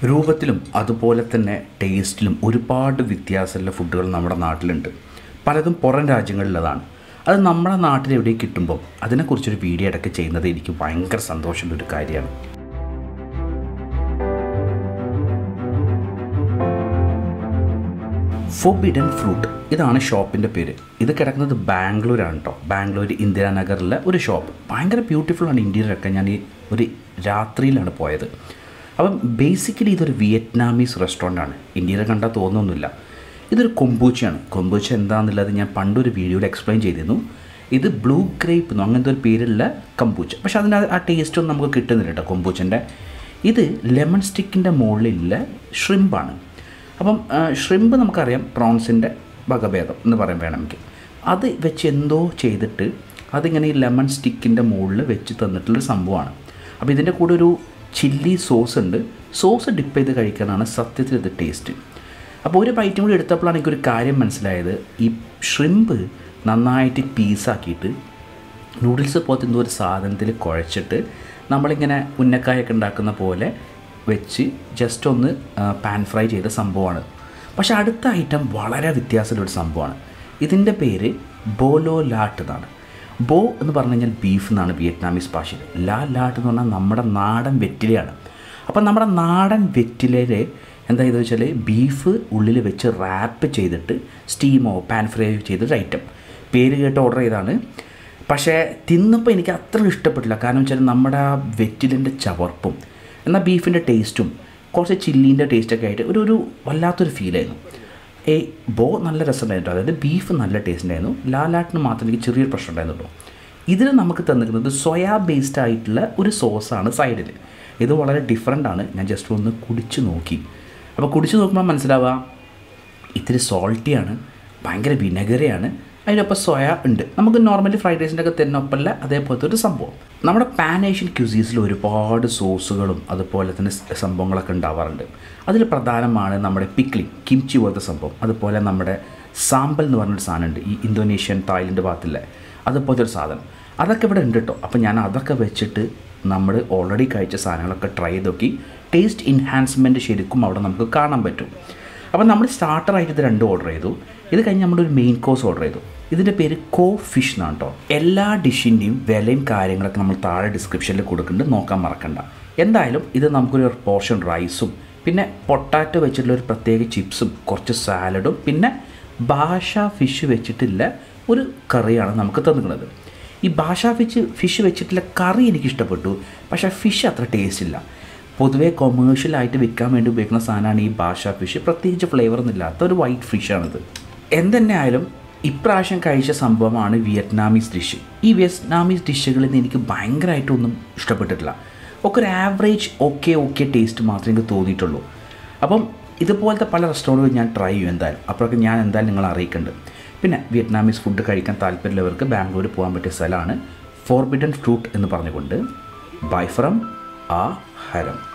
രൂപത്തിലും അതുപോലെ തന്നെ ടേസ്റ്റിലും ഒരുപാട് വ്യത്യാസമുള്ള ഫുഡുകൾ നമ്മുടെ നാട്ടിലുണ്ട് പലതും പുറം രാജ്യങ്ങളിലുള്ളതാണ് അത് നമ്മുടെ നാട്ടിൽ എവിടെ കിട്ടുമ്പോൾ അതിനെക്കുറിച്ചൊരു വീഡിയോ ഇടയ്ക്ക് ചെയ്യുന്നത് എനിക്ക് ഭയങ്കര സന്തോഷമുള്ള ഒരു കാര്യമാണ് ഫോബിഡൻ ഫ്രൂട്ട് ഇതാണ് ഷോപ്പിൻ്റെ പേര് ഇത് കിടക്കുന്നത് ബാംഗ്ലൂരാണ് കേട്ടോ ബാംഗ്ലൂർ ഇന്ദിരാനഗറിലെ ഒരു ഷോപ്പ് ഭയങ്കര ബ്യൂട്ടിഫുൾ ആണ് ഇന്ത്യയിലൊക്കെ ഞാൻ ഈ ഒരു രാത്രിയിലാണ് പോയത് അപ്പം ബേസിക്കലി ഇതൊരു വിയറ്റ്നാമീസ് റെസ്റ്റോറൻ്റ് ആണ് ഇന്ത്യയിൽ കണ്ടാൽ തോന്നുന്നില്ല ഇതൊരു കൊമ്പൂച്ചയാണ് കൊമ്പൂച്ച എന്താണെന്നുള്ളത് ഞാൻ പണ്ടൊരു വീഡിയോയിൽ എക്സ്പ്ലെയിൻ ചെയ്തിരുന്നു ഇത് ബ്ലൂ ഗ്രേപ്പ് എന്നോ അങ്ങനത്തെ ഒരു പേരുള്ള കമ്പൂച്ച പക്ഷെ അതിന് ആ ടേസ്റ്റൊന്നും നമുക്ക് കിട്ടുന്നില്ല കേട്ടോ കൊമ്പൂച്ചൻ്റെ ഇത് ലെമൺ സ്റ്റിക്കിൻ്റെ മുകളിലുള്ള ഷ്രിമ്പാണ് അപ്പം ഷ്രിമ്പ് നമുക്കറിയാം പ്രോൺസിൻ്റെ വകഭേദം എന്ന് പറയാൻ വേണമെങ്കിൽ അത് വെച്ച് എന്തോ ചെയ്തിട്ട് അതിങ്ങനെ ഈ ലെമൺ സ്റ്റിക്കിൻ്റെ മുകളിൽ വെച്ച് തന്നിട്ടുള്ളൊരു സംഭവമാണ് അപ്പോൾ ഇതിൻ്റെ കൂടെ ഒരു ചില്ലി സോസ് ഉണ്ട് സോസ് ഡിപ്പ് ചെയ്ത് കഴിക്കാനാണ് സത്യത്തിൽ ഇത് ടേസ്റ്റ് അപ്പോൾ ഒരു ബൈറ്റും കൂടി എടുത്തപ്പോഴാണ് എനിക്കൊരു കാര്യം മനസ്സിലായത് ഈ ഷ്രിമ്പ് നന്നായിട്ട് പീസാക്കിയിട്ട് നൂഡിൽസ് പോലത്തെ എന്തോ ഒരു സാധനത്തിൽ കുഴച്ചിട്ട് നമ്മളിങ്ങനെ ഉന്നക്കായൊക്കെ ഉണ്ടാക്കുന്ന പോലെ വെച്ച് ജസ്റ്റ് ഒന്ന് പാൻ ഫ്രൈ ചെയ്ത സംഭവമാണ് പക്ഷേ അടുത്ത ഐറ്റം വളരെ വ്യത്യാസമുള്ള ഒരു സംഭവമാണ് ഇതിൻ്റെ പേര് ബോലോ ലാട്ട് എന്നാണ് ബോ എന്ന് പറഞ്ഞു കഴിഞ്ഞാൽ ബീഫ് എന്നാണ് വിയറ്റ്നാമീസ് ഭാഷയിൽ ലാ ലാട്ട് എന്ന് പറഞ്ഞാൽ നമ്മുടെ നാടൻ വെറ്റിലയാണ് അപ്പം നമ്മുടെ നാടൻ വെറ്റിലയിൽ എന്താ ചെയ്തെന്ന് വെച്ചാൽ ബീഫ് ഉള്ളിൽ വെച്ച് റാപ്പ് ചെയ്തിട്ട് സ്റ്റീമോ പാൻ ഫ്രൈ ചെയ്തൊരു ഐറ്റം പേര് കേട്ട് ഓർഡർ ചെയ്താണ് പക്ഷേ തിന്നപ്പോൾ എനിക്ക് അത്ര ഇഷ്ടപ്പെട്ടില്ല കാരണം വെച്ചാൽ നമ്മുടെ ആ വെറ്റിലിൻ്റെ ചവർപ്പും എന്നാൽ ബീഫിൻ്റെ ടേസ്റ്റും കുറച്ച് ചില്ലീൻ്റെ ടേസ്റ്റൊക്കെ ആയിട്ട് ഒരു ഒരു വല്ലാത്തൊരു ഫീലായിരുന്നു ഏയ് ബോ നല്ല രസമുണ്ടായിരുന്നു അതായത് ബീഫ് നല്ല ടേസ്റ്റ് ഉണ്ടായിരുന്നു ലാലാട്ടിന് മാത്രം എനിക്ക് ചെറിയൊരു പ്രശ്നം ഉണ്ടായിരുന്നുള്ളൂ ഇതിൽ നമുക്ക് തന്നിരിക്കുന്നത് സോയാ ബേസ്ഡ് ആയിട്ടുള്ള ഒരു സോസാണ് സൈഡിൽ ഇത് വളരെ ഡിഫറെൻ്റ് ആണ് ഞാൻ ജസ്റ്റ് ഒന്ന് കുടിച്ച് നോക്കി അപ്പോൾ കുടിച്ച് നോക്കുമ്പോൾ മനസ്സിലാവുക ഇത്തിരി സോൾട്ടിയാണ് ഭയങ്കര വിനഗരയാണ് അതിനൊപ്പം സോയ ഉണ്ട് നമുക്ക് നോർമലി ഫ്രൈഡ് റൈസിൻ്റെ ഒക്കെ തന്നൊപ്പമല്ല അതേപോലത്തെ ഒരു സംഭവം നമ്മുടെ പാൻ ഏഷ്യൻ ക്യൂസീസിൽ ഒരുപാട് സോസുകളും അതുപോലെ തന്നെ സംഭവങ്ങളൊക്കെ ഉണ്ടാവാറുണ്ട് അതിൽ പ്രധാനമാണ് നമ്മുടെ പിക്ലിംഗ് കിംചി പോലത്തെ സംഭവം അതുപോലെ നമ്മുടെ സാമ്പൽ എന്ന് പറഞ്ഞൊരു സാധനമുണ്ട് ഈ ഇന്തോനേഷ്യൻ തായ്ലൻഡ് ഭാഗത്തിലെ അതുപോലത്തെ ഒരു സാധനം അതൊക്കെ ഇവിടെ ഉണ്ട് കേട്ടോ അപ്പോൾ ഞാൻ അതൊക്കെ വെച്ചിട്ട് നമ്മൾ ഓൾറെഡി കഴിച്ച സാധനങ്ങളൊക്കെ ട്രൈ ചെയ്ത് നോക്കി ടേസ്റ്റ് എൻഹാൻസ്മെൻറ്റ് ശരിക്കും അവിടെ നമുക്ക് കാണാൻ പറ്റും അപ്പോൾ നമ്മൾ സ്റ്റാർട്ടറായിട്ട് ഇത് രണ്ട് ഓർഡർ ചെയ്തു ഇത് കഴിഞ്ഞ് നമ്മളൊരു മെയിൻ കോഴ്സ് ഓർഡർ ചെയ്തു ഇതിൻ്റെ പേര് കോ ഫിഷ് എന്നാണ് കേട്ടോ എല്ലാ ഡിഷിൻ്റെയും വിലയും കാര്യങ്ങളൊക്കെ നമ്മൾ താഴെ ഡിസ്ക്രിപ്ഷനിൽ കൊടുക്കുന്നുണ്ട് നോക്കാൻ മറക്കണ്ട എന്തായാലും ഇത് നമുക്കൊരു പോർഷൻ റൈസും പിന്നെ പൊട്ടാറ്റോ വെച്ചിട്ടുള്ള ഒരു പ്രത്യേക ചിപ്സും കുറച്ച് സാലഡും പിന്നെ ഭാഷ ഫിഷ് വെച്ചിട്ടുള്ള ഒരു കറിയാണ് നമുക്ക് തന്നിട്ടുള്ളത് ഈ ഭാഷ ഫിഷ് ഫിഷ് വെച്ചിട്ടുള്ള കറി എനിക്ക് ഇഷ്ടപ്പെട്ടു പക്ഷേ ഫിഷ് അത്ര ടേസ്റ്റ് ഇല്ല പൊതുവേ കൊമേഴ്ഷ്യലായിട്ട് വിൽക്കാൻ വേണ്ടി ഉപയോഗിക്കുന്ന സാധനമാണ് ഈ ഭാഷ ഫിഷ് പ്രത്യേകിച്ച് ഫ്ലേവറൊന്നും ഇല്ലാത്ത ഒരു വൈറ്റ് ഫിഷാണിത് എന്തെന്നെ ആയാലും ഇപ്രാവശ്യം കഴിച്ച സംഭവമാണ് വിയറ്റ്നാമീസ് ഡിഷ് ഈ വിയറ്റ്നാമീസ് ഡിഷുകളിൽ നിന്ന് എനിക്ക് ഭയങ്കരമായിട്ടൊന്നും ഇഷ്ടപ്പെട്ടിട്ടില്ല ഒക്കെ ഒരു ആവറേജ് ഓക്കെ ഓക്കെ ടേസ്റ്റ് മാത്രമേ എനിക്ക് തോന്നിയിട്ടുള്ളൂ അപ്പം ഇതുപോലത്തെ പല റെസ്റ്റോറൻറ്റുകൾ ഞാൻ ട്രൈ ചെയ്യും എന്തായാലും അപ്പോഴൊക്കെ ഞാൻ എന്തായാലും നിങ്ങളെ അറിയിക്കുന്നുണ്ട് പിന്നെ വിയറ്റ്നാമീസ് ഫുഡ് കഴിക്കാൻ താല്പര്യമുള്ളവർക്ക് ബാംഗ്ലൂർ പോകാൻ പറ്റിയ സ്ഥലമാണ് ഫോർബിഡൻ ഫ്രൂട്ട് എന്ന് പറഞ്ഞുകൊണ്ട് ബൈ ഫ്രം ആ ഹരം